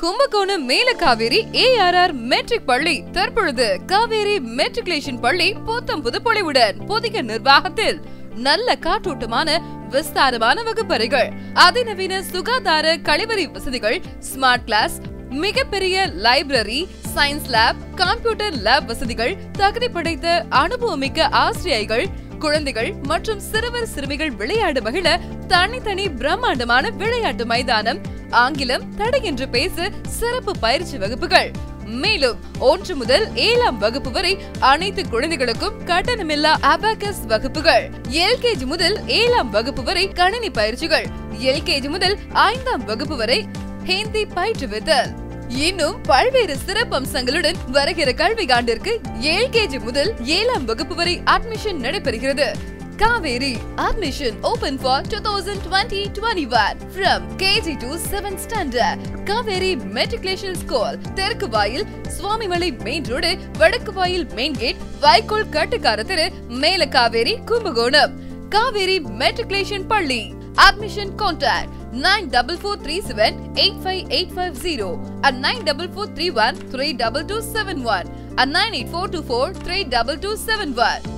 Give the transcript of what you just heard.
கும்பகோணம் மேல Kaveri ARR matric பள்ளி தற்பொழுது காவேரி மெட்ரிகுலேஷன் பள்ளி புத்தம் புது பொலிவுடன் புதிய நிர்வாகத்தில் நல்ல காற்றோட்டமான விஸ்தாரமான வகுப்பறைகள் அதிநவீன சுகாதார கழிவறை வசதிகள் ஸ்மார்ட் கிளாஸ் மிகப்பெரிய library science lab computer lab வசதிகள் தகுதி படைத்த அனுபவமிக்க ஆசிரியைகள் குழந்தைகள் மற்றும் சிறுவர் சிறுமிகள் விளையாடு மகிழ தனித்தனி பிரம்மாண்டமான விளையாட்டு மைதானம் ஆங்கிலம் தடையின்றி பேச சிறப்பு பயிற்சி வகுப்புகள் மேலும் ஒன்று முதல் ஏழாம் வகுப்பு வரை அனைத்து குழந்தைகளுக்கும் கட்டணமில்லா அபாகஸ் வகுப்புகள் எல்கேஜி முதல் ஏழாம் வகுப்பு வரை கணினி பயிற்சிகள் எல்கேஜி முதல் ஐந்தாம் வகுப்பு வரை ஹிந்தி பயிற்றுவித்தல் இன்னும் பல்வேறு சிறப்பம்சங்களுடன் வருகிற கல்வியாண்டிற்கு எல்கேஜி முதல் ஏழாம் வகுப்பு வரை அட்மிஷன் நடைபெறுகிறது Kaveri admission open for two thousand twenty twenty one from KG to seven standard Kaveri matriculation school தெற்கு வாயில் சுவாமிமலை மெயின் ரோடு வடக்கு வாயில் மெயின் கேட் வைக்கோல் கட்டுக்கார தெரு மேல காவேரி கும்பகோணம் காவேரி மெட்ரிகுலேஷன் பள்ளி admission contact nine double four three seven eight five eight five zero and nine double four three one three double two seven one and nine eight four two four three double two seven one